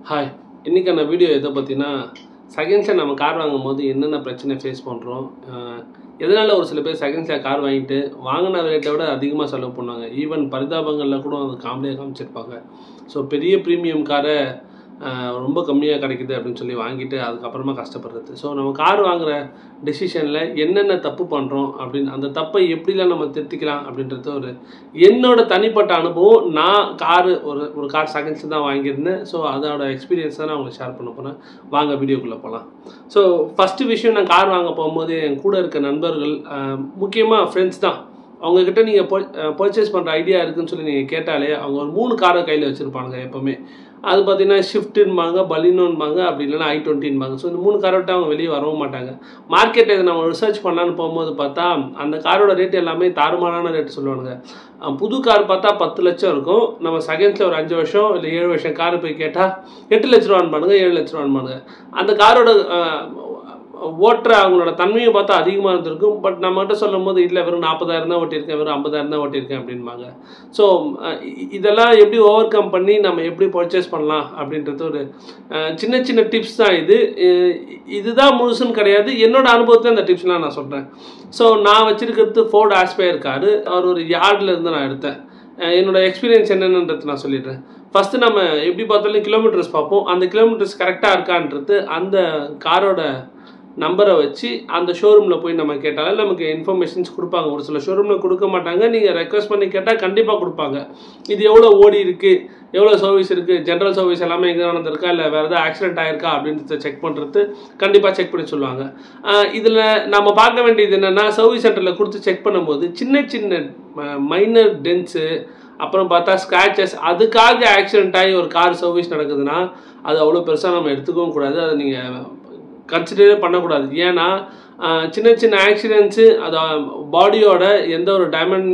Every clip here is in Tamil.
ஹாய் இன்றைக்கான வீடியோ எதை பற்றினா செகண்ட்ஸில் நம்ம கார் வாங்கும் போது என்னென்ன பிரச்சனை ஃபேஸ் பண்ணுறோம் எதனால் ஒரு சில பேர் செகண்ட்ஸில் கார் வாங்கிட்டு வாங்கின ரேட்டை விட அதிகமாக செலவு பண்ணுவாங்க ஈவன் பரிதாபங்களில் கூட அது காமெடியாக காமிச்சிருப்பாங்க ஸோ பெரிய ப்ரீமியம் காரை ஆஹ், ரொம்ப கம்மியாக கிடைக்குது அப்படின்னு சொல்லி வாங்கிட்டு அதுக்கப்புறமா கஷ்டப்படுறது ஸோ நம்ம கார் வாங்குற டெசிஷனில் என்னென்ன தப்பு பண்ணுறோம் அப்படின்னு அந்த தப்பை எப்படிலாம் நம்ம திருத்திக்கலாம் அப்படின்றது ஒரு என்னோட தனிப்பட்ட அனுபவம் நான் காரு ஒரு ஒரு கார் செகண்ட்ஸ் தான் வாங்கியிருந்தேன் ஸோ அதோட எக்ஸ்பீரியன்ஸ் தான் நான் உங்களுக்கு ஷேர் பண்ண போகிறேன் வாங்க வீடியோக்குள்ளே போகலாம் ஸோ ஃபஸ்ட்டு விஷயம் நான் கார் வாங்க போகும்போது என் கூட இருக்க நண்பர்கள் முக்கியமாக ஃப்ரெண்ட்ஸ் தான் அவங்கக்கிட்ட நீங்கள் பர்ச்சேஸ் பண்ணுற ஐடியா இருக்குன்னு சொல்லி நீங்கள் கேட்டாலே அவங்க ஒரு மூணு காரை கையில் வச்சுருப்பாங்க எப்போவுமே அது பார்த்தீங்கன்னா ஷிஃப்ட்டுன்பாங்க பலினோன்பாங்க அப்படி இல்லைன்னா ஐ டுவெண்ட்டின்பாங்க ஸோ இந்த மூணு காரை விட்டு அவங்க வெளியே வரவும் மாட்டாங்க மார்க்கெட்டை இதை நம்ம ரிசர்ச் பண்ணலான்னு போகும்போது பார்த்தா அந்த காரோட ரேட் எல்லாமே தாறுமாறான ரேட் சொல்லுவானுங்க அஹ் புது கார் பார்த்தா பத்து லட்சம் இருக்கும் நம்ம செகண்ட்ஸில் ஒரு அஞ்சு வருஷம் இல்லை ஏழு வருஷம் கார் போய் கேட்டால் எட்டு லட்ச ரூபான்னு பாருங்க ஏழு லட்ச ரூபான்னு பாருங்க அந்த காரோட அஹ், ஓட்டுற அவங்களோட தன்மையை பார்த்தா அதிகமாக இருந்திருக்கும் பட் நம்மகிட்ட சொல்லும் போது இல்லை வெறும் நாற்பதாயிரம் தான் ஓட்டியிருக்கேன் வெறும் ஐம்பதாயிரம் தான் ஓட்டியிருக்கேன் அப்படின்பாங்க ஸோ இதெல்லாம் எப்படி ஓவர் கம் பண்ணி நம்ம எப்படி பர்ச்சேஸ் பண்ணலாம் அப்படின்றது ஒரு அஹ், சின்ன சின்ன டிப்ஸ் தான் இது அஹ், இதுதான் முழுசுன்னு கிடையாது என்னோட அனுபவத்தில் இந்த டிப்ஸ்லாம் நான் சொல்கிறேன் ஸோ நான் வச்சிருக்கிறது ஃபோர்ட் ஆஸ்பயர் காரு அவர் ஒரு யார்டில் இருந்து நான் எடுத்தேன் அஹ், என்னோட எக்ஸ்பீரியன்ஸ் என்னென்னன்றது நான் சொல்லிடுறேன் ஃபஸ்ட்டு நம்ம எப்படி பார்த்தாலும் கிலோமீட்டர்ஸ் பார்ப்போம் அந்த கிலோமீட்டர்ஸ் கரெக்டாக இருக்கான்றது அந்த காரோட நம்பரை வச்சு அந்த ஷோரூமில் போய் நம்ம கேட்டாலே நமக்கு இன்ஃபர்மேஷன்ஸ் கொடுப்பாங்க ஒரு சில ஷோரூமில் கொடுக்க மாட்டாங்க நீங்கள் ரெக்வஸ்ட் பண்ணி கேட்டால் கண்டிப்பாக கொடுப்பாங்க இது எவ்வளோ ஓடி இருக்குது எவ்வளோ சர்வீஸ் இருக்குது ஜென்ரல் சர்வீஸ் எல்லாமே எங்கே நடந்திருக்கா இல்லை வேறு ஏதாவது ஆக்சிடென்ட் ஆயிருக்கா அப்படின்றத செக் பண்ணுறது கண்டிப்பாக செக் பண்ணி சொல்லுவாங்க இதில் நம்ம பார்க்க வேண்டியது என்னென்னா சர்வீஸ் சென்டரில் கொடுத்து செக் பண்ணும்போது சின்ன சின்ன மைனர் டென்ஸு அப்புறம் பார்த்தா ஸ்க்ராச்சஸ் அதுக்காக ஆக்சிடென்ட் ஆகி ஒரு கார் சர்வீஸ் நடக்குதுன்னா அது அவ்வளோ பெருசாக நம்ம எடுத்துக்கவும் கூடாது அதை நீங்கள் கன்சிடரே பண்ணக்கூடாது ஏன்னா ஆஹ், சின்ன சின்ன ஆக்சிடென்ட்ஸு அது பாடியோட எந்த ஒரு டைமண்ட்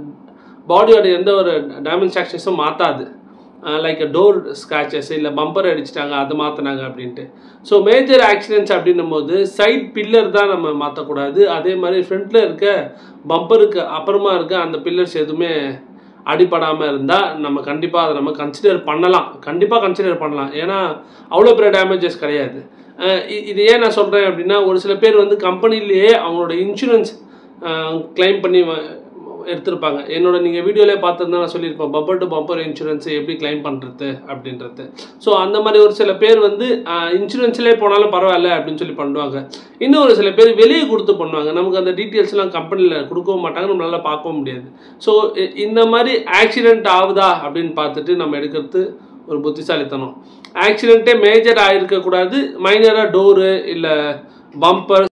பாடியோட எந்த ஒரு டைமண்ட் ஸ்ட்ரக்சர்ஸும் மாற்றாது லைக் டோர் ஸ்க்ராச்சஸ் இல்லை பம்பர் அடிச்சிட்டாங்க அதை மாற்றினாங்க அப்படின்ட்டு ஸோ மேஜர் ஆக்சிடென்ட்ஸ் அப்படின்னும் போது சைட் பில்லர் தான் நம்ம மாற்றக்கூடாது அதே மாதிரி ஃப்ரண்ட்டில் இருக்க பம்பருக்கு அப்புறமா இருக்க அந்த பில்லர்ஸ் எதுவுமே அடிபடாமல் இருந்தால் நம்ம கண்டிப்பாக அதை நம்ம கன்சிடர் பண்ணலாம் கண்டிப்பாக கன்சிடர் பண்ணலாம் ஏன்னா அவ்வளோ பெரிய டேமேஜஸ் கிடையாது அஹ் இ- இது ஏன் நான் சொல்கிறேன் அப்படின்னா ஒரு சில பேர் வந்து கம்பெனிலேயே அவங்களோட இன்சூரன்ஸ் கிளைம் பண்ணி வ- எடுத்திருப்பாங்க என்னோட நீங்கள் வீடியோலே பார்த்துருந்தா நான் சொல்லியிருப்பேன் பம்பர் டு பம்பர் இன்சூரன்ஸ் எப்படி கிளைம் பண்ணுறது அப்படின்றது ஸோ அந்த மாதிரி ஒரு சில பேர் வந்து இன்சூரன்ஸ்லேயே போனாலும் பரவாயில்ல அப்படின்னு சொல்லி பண்ணுவாங்க இன்னும் ஒரு சில பேர் வெளியே கொடுத்து பண்ணுவாங்க நமக்கு அந்த டீட்டெயில்ஸ்லாம் கம்பெனியில் கொடுக்கவும் மாட்டாங்க நம்மளால பார்க்கவும் முடியாது ஸோ இந்த மாதிரி ஆக்சிடென்ட் ஆகுதா அப்படின்னு பார்த்துட்டு நம்ம எடுக்கிறது ஒரு புத்திசாலித்தனம் ஆக்சிடென்ட்டே மேஜர் ஆகிருக்கக்கூடாது மைனராக டோரு இல்லை பம்பர்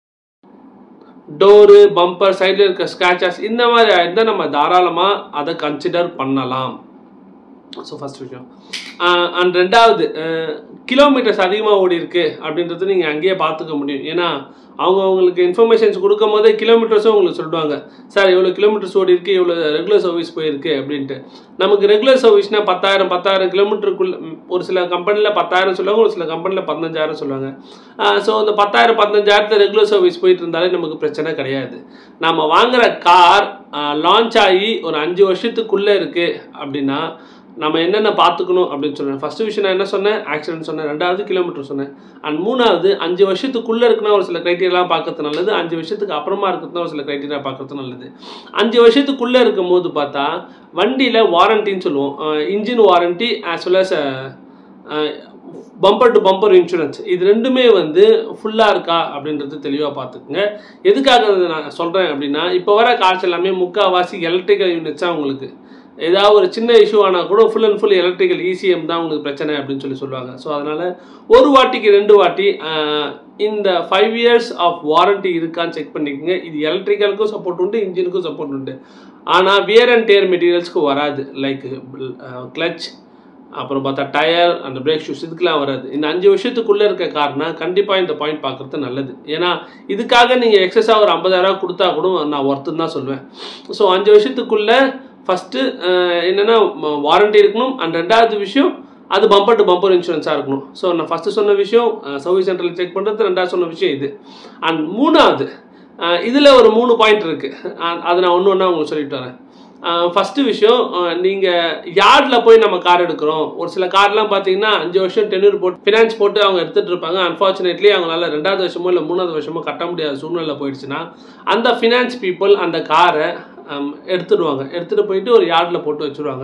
டோரு பம்பர் சைடில் இருக்க ஸ்க்ராச்சஸ் இந்த மாதிரி ஆயிருந்தால் நம்ம தாராளமாக அதை கன்சிடர் பண்ணலாம் ஸோ ஃபர்ஸ்ட் விஷயம் அண்ட் ரெண்டாவது கிலோமீட்டர்ஸ் அதிகமாக ஓடி இருக்கு அப்படின்றது நீங்கள் அங்கேயே பார்த்துக்க முடியும் ஏன்னா அவங்க அவங்களுக்கு இன்ஃபர்மேஷன்ஸ் கொடுக்கும் போதே கிலோமீட்டர்ஸும் உங்களுக்கு சொல்லுவாங்க சார் இவ்வளோ கிலோமீட்டர்ஸ் ஓடி இருக்கு இவ்வளோ ரெகுலர் சர்வீஸ் போயிருக்கு அப்படின்ட்டு நமக்கு ரெகுலர் சர்வீஸ்னால் பத்தாயிரம் பத்தாயிரம் கிலோமீட்டருக்குள்ள ஒரு சில கம்பெனியில் பத்தாயிரம் சொல்லுவாங்க ஒரு சில கம்பெனியில் பதினஞ்சாயிரம் சொல்லுவாங்க ஸோ அந்த பத்தாயிரம் பதினஞ்சாயிரத்தில் ரெகுலர் சர்வீஸ் போயிட்டு இருந்தாலே நமக்கு பிரச்சனை கிடையாது நம்ம வாங்குற கார் லான்ச் ஆகி ஒரு அஞ்சு வருஷத்துக்குள்ளே இருக்குது அப்படின்னா நம்ம என்னென்ன பார்த்துக்கணும் அப்படின்னு சொன்னேன் ஃபர்ஸ்ட் விஷயம் நான் என்ன சொன்னேன் ஆக்சிடென்ட் சொன்னேன் ரெண்டாவது கிலோமீட்டர் சொன்னேன் அண்ட் மூணாவது அஞ்சு வருஷத்துக்குள்ளே இருக்குன்னா ஒரு சில க்ரைட்டீரியாலாம் பார்க்கறது நல்லது அஞ்சு வருஷத்துக்கு அப்புறமா இருக்கிறதுனா ஒரு சில க்ரைட்டீரியா பார்க்கறது நல்லது அஞ்சு வருஷத்துக்குள்ளே இருக்கும்போது பார்த்தா வண்டியில் வாரண்டின்னு சொல்லுவோம் engine warranty as well as bumper to bumper insurance இது ரெண்டுமே வந்து ஃபுல்லாக இருக்கா அப்படின்றது தெளிவாக பார்த்துக்குங்க எதுக்காக அதை நான் சொல்கிறேன் அப்படின்னா இப்போ வர கார்ஸ் எல்லாமே முக்கால்வாசி எலக்ட்ரிக்கல் யூனிட்ஸ் தான் உங்களுக்கு ஏதாவது ஒரு சின்ன இஷ்யூ ஆனால் கூட full and full electrical ECM தான் உங்களுக்கு பிரச்சனை அப்படின்னு சொல்லி சொல்லுவாங்க ஸோ அதனால் ஒரு வாட்டிக்கு ரெண்டு வாட்டி ஆஹ், இந்த ஃபைவ் இயர்ஸ் ஆஃப் வாரண்டி இருக்கான்னு செக் பண்ணிக்கோங்க இது எலக்ட்ரிக்கலுக்கும் சப்போர்ட் உண்டு இன்ஜினுக்கும் சப்போர்ட் உண்டு ஆனால் வியர் அண்ட் டேர் மெட்டீரியல்ஸ்க்கு வராது லைக் கிளச் அப்புறம் பார்த்தா டயர் அந்த பிரேக் ஷூஸ் இதுக்கெலாம் வராது இந்த அஞ்சு வருஷத்துக்குள்ளே இருக்க கார்னா கண்டிப்பாக இந்த பாயிண்ட் பார்க்குறது நல்லது ஏன்னா இதுக்காக நீங்கள் எக்ஸஸாக ஒரு ஐம்பதாயிரம் கொடுத்தா கூட நான் ஒர்த்துன்னு தான் சொல்லுவேன் ஸோ அஞ்சு வருஷத்துக்குள்ளே ஃபஸ்ட்டு என்னென்னா வாரண்டி இருக்கணும் அண்ட் ரெண்டாவது விஷயம் அது பம்பர் டு பம்பர் இன்சூரன்ஸாக இருக்கணும் ஸோ நான் ஃபஸ்ட்டு சொன்ன விஷயம் சர்வீஸ் சென்டரில் செக் பண்ணுறது ரெண்டாவது சொன்ன விஷயம் இது அண்ட் மூணாவது இதில் ஒரு மூணு பாயிண்ட் இருக்குது அது நான் ஒன்று ஒன்றா உங்களுக்கு சொல்லிட்டு வரேன் ஃபஸ்ட்டு விஷயம் நீங்கள் யார்டில் போய் நம்ம கார் எடுக்கிறோம் ஒரு சில கார்லாம் பார்த்தீங்கன்னா அஞ்சு வருஷம் டென்யூர் போட்டு ஃபினான்ஸ் போட்டு அவங்க எடுத்துகிட்டு இருப்பாங்க அன்ஃபார்ச்சுனேட்லி அவங்களால ரெண்டாவது வருஷமோ இல்லை மூணாவது வருஷமோ கட்ட முடியாத சூழ்நிலை போயிடுச்சுன்னா அந்த ஃபினான்ஸ் பீப்புள் அந்த காரை எடுத்துடுவாங்க எடுத்துகிட்டு போயிட்டு ஒரு யார்டில் போட்டு வச்சுருவாங்க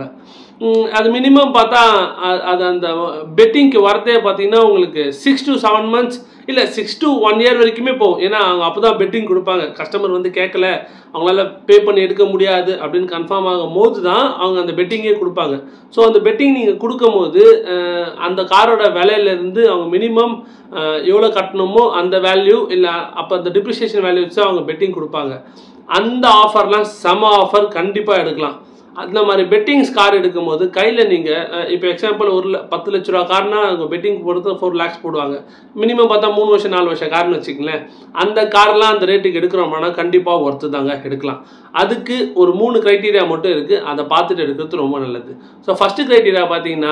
அது மினிமம் பார்த்தா அது அந்த பெட்டிங்க்கு வரதே பார்த்தீங்கன்னா உங்களுக்கு சிக்ஸ் டு செவன் மந்த்ஸ் இல்லை சிக்ஸ் டு ஒன் இயர் வரைக்குமே போகும் ஏன்னா அவங்க அப்போ தான் பெட்டிங் கொடுப்பாங்க கஸ்டமர் வந்து கேட்கல அவங்களால பே பண்ணி எடுக்க முடியாது அப்படின்னு கன்ஃபார்ம் ஆகும் போது தான் அவங்க அந்த பெட்டிங்கே கொடுப்பாங்க ஸோ அந்த பெட்டிங் நீங்கள் கொடுக்கும் போது அந்த காரோட விலையிலேருந்து அவங்க மினிமம் எவ்வளோ கட்டணுமோ அந்த வேல்யூ இல்லை அப்போ அந்த டிப்ரிசியேஷன் வேல்யூ வச்சு அவங்க பெட்டிங் கொடுப்பாங்க அந்த ஆஃபர்லாம் செம ஆஃபர் கண்டிப்பாக எடுக்கலாம் அந்த மாதிரி பெட்டிங்ஸ் கார் எடுக்கும்போது கையில் நீங்கள் இப்போ எக்ஸாம்பிள் ஒரு பத்து லட்ச ரூபா கார்னா அவங்க பெட்டிங் பொறுத்து ஃபோர் லேக்ஸ் போடுவாங்க மினிமம் பார்த்தா மூணு வருஷம் நாலு வருஷம் கார்னு வச்சுக்கங்களேன் அந்த கார்லாம் அந்த ரேட்டுக்கு எடுக்கிறோம்னா கண்டிப்பாக ஒர்த்து தாங்க எடுக்கலாம் அதுக்கு ஒரு மூணு க்ரைட்டீரியா மட்டும் இருக்குது அதை பார்த்துட்டு எடுக்கிறது ரொம்ப நல்லது ஸோ ஃபஸ்ட்டு க்ரைட்டீரியா பார்த்தீங்கன்னா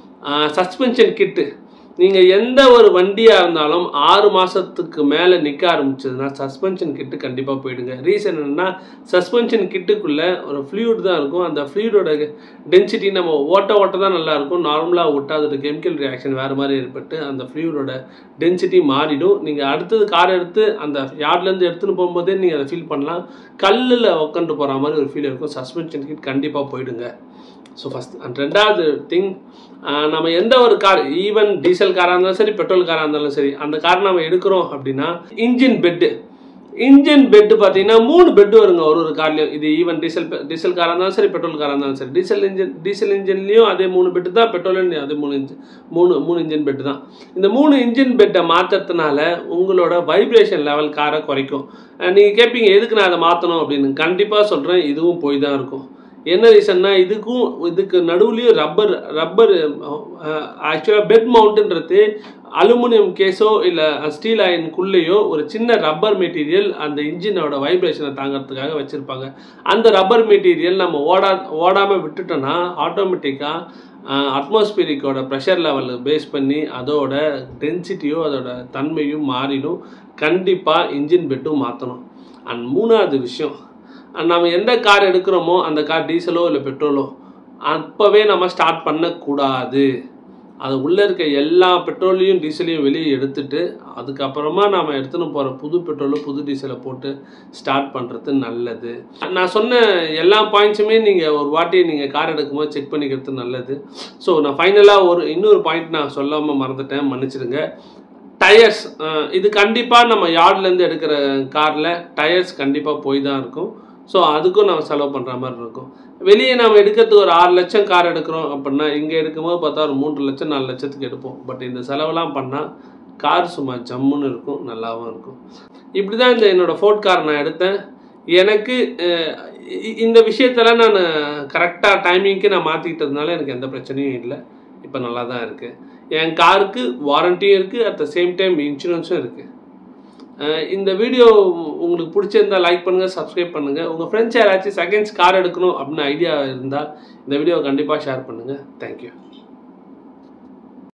சஸ்பென்ஷன் கிட்டு நீங்கள் எந்த ஒரு வண்டியாக இருந்தாலும் ஆறு மாதத்துக்கு மேலே நிற்க ஆரம்பிச்சதுன்னா சஸ்பென்ஷன் கிட்டு கண்டிப்பாக போயிடுங்க ரீசன் என்னென்னா சஸ்பென்ஷன் கிட்டுக்குள்ளே ஒரு ஃப்ளூயிட் தான் இருக்கும் அந்த ஃப்ளூயிடோட டென்சிட்டி நம்ம ஓட்ட ஓட்ட தான் நல்லாயிருக்கும் நார்மலாக விட்டால் அதோட கெமிக்கல் ரியாக்ஷன் வேறு மாதிரி ஏற்பட்டு அந்த ஃப்ளூயிடோட டென்சிட்டி மாறிடும் நீங்கள் அடுத்தது கார் எடுத்து அந்த யார்ட்லேருந்து எடுத்துன்னு போகும்போதே நீங்கள் அதை ஃபீல் பண்ணலாம் கல்லில் உட்காந்து போகிற மாதிரி ஒரு ஃபீல் இருக்கும் சஸ்பென்ஷன் கிட் கண்டிப்பாக போயிடுங்க ஸோ ஃபஸ்ட் அண்ட் ரெண்டாவது திங் நம்ம எந்த ஒரு கார் ஈவன் டீசல் காராக இருந்தாலும் சரி பெட்ரோல் காராக இருந்தாலும் சரி அந்த கார் நம்ம எடுக்கிறோம் அப்படின்னா இன்ஜின் பெட்டு இன்ஜின் பெட்டு பார்த்தீங்கன்னா மூணு பெட்டு வருங்க ஒரு ஒரு கார்லையும் இது ஈவன் டீசல் டீசல் காராக இருந்தாலும் சரி பெட்ரோல் காராக இருந்தாலும் சரி டீசல் இன்ஜின் டீசல் இன்ஜின்லேயும் அதே மூணு பெட்டு தான் பெட்ரோல்லையும் அதே மூணு இன்ஜின் மூணு மூணு இன்ஜின் பெட்டு தான் இந்த மூணு இன்ஜின் பெட்டை மாற்றத்தினால உங்களோட வைப்ரேஷன் லெவல் காரை குறைக்கும் நீங்கள் கேட்பீங்க எதுக்கு நான் அதை மாற்றணும் அப்படின்னு கண்டிப்பாக சொல்கிறேன் இதுவும் போய் தான் இருக்கும் என்ன ரீசன்னா இதுக்கும் இதுக்கு நடுவுலையும் ரப்பர் ரப்பர் ஆக்சுவலாக பெட் மவுண்ட்டுன்றது அலுமினியம் கேஸோ இல்லை ஸ்டீல் அயனுக்குள்ளேயோ ஒரு சின்ன ரப்பர் மெட்டீரியல் அந்த இன்ஜினோட வைப்ரேஷனை தாங்கிறதுக்காக வச்சுருப்பாங்க அந்த ரப்பர் மெட்டீரியல் நம்ம ஓடா ஓடாமல் விட்டுட்டோன்னா ஆட்டோமேட்டிக்காக அட்மாஸ்பியரிக்கோட ப்ரெஷர் லெவல் பேஸ் பண்ணி அதோட டென்சிட்டியோ அதோட தன்மையும் மாறிடும் கண்டிப்பாக இன்ஜின் பெட்டும் மாற்றணும் அண்ட் மூணாவது விஷயம் நம்ம எந்த கார் எடுக்கிறோமோ அந்த கார் டீசலோ இல்லை பெட்ரோலோ அப்போவே நம்ம ஸ்டார்ட் பண்ணக்கூடாது அது உள்ளே இருக்க எல்லா பெட்ரோலையும் டீசலையும் வெளியே எடுத்துட்டு அதுக்கப்புறமா நாம் எடுத்துன்னு போகிற புது பெட்ரோலு புது டீசலை போட்டு ஸ்டார்ட் பண்ணுறது நல்லது நான் சொன்ன எல்லா பாயிண்ட்ஸுமே நீங்கள் ஒரு வாட்டி நீங்கள் கார் எடுக்கும்போது செக் பண்ணிக்கிறது நல்லது ஸோ நான் ஃபைனலாக ஒரு இன்னொரு பாயிண்ட் நான் சொல்லாமல் மறந்துட்டேன் மன்னிச்சிடுங்க டயர்ஸ் இது கண்டிப்பாக நம்ம யார்ட்லேருந்து எடுக்கிற காரில் டயர்ஸ் கண்டிப்பாக போய் தான் இருக்கும் ஸோ அதுக்கும் நம்ம செலவு பண்ணுற மாதிரி இருக்கும் வெளியே நம்ம எடுக்கிறதுக்கு ஒரு ஆறு லட்சம் கார் எடுக்கிறோம் அப்படின்னா இங்கே எடுக்கும்போது பார்த்தா ஒரு மூன்று லட்சம் நாலு லட்சத்துக்கு எடுப்போம் பட் இந்த செலவெல்லாம் பண்ணால் கார் சும்மா ஜம்முன்னு இருக்கும் நல்லாவும் இருக்கும் இப்படி தான் இந்த என்னோடய ஃபோர்ட் கார் நான் எடுத்தேன் எனக்கு இந்த விஷயத்தெல்லாம் நான் கரெக்டாக டைமிங்க்கு நான் மாற்றிக்கிட்டதுனால எனக்கு எந்த பிரச்சனையும் இல்லை இப்போ நல்லா தான் இருக்குது என் காருக்கு வாரண்டியும் இருக்குது அட் த சேம் டைம் இன்சூரன்ஸும் இருக்குது இந்த வீடியோ உங்களுக்கு பிடிச்சிருந்தா லைக் பண்ணுங்கள் சப்ஸ்கிரைப் பண்ணுங்கள் உங்கள் ஃப்ரெண்ட்ஸ் யாராச்சும் செகண்ட்ஸ் கார் எடுக்கணும் அப்படின்னு ஐடியா இருந்தால் இந்த வீடியோவை கண்டிப்பாக ஷேர் பண்ணுங்கள் தேங்க்யூ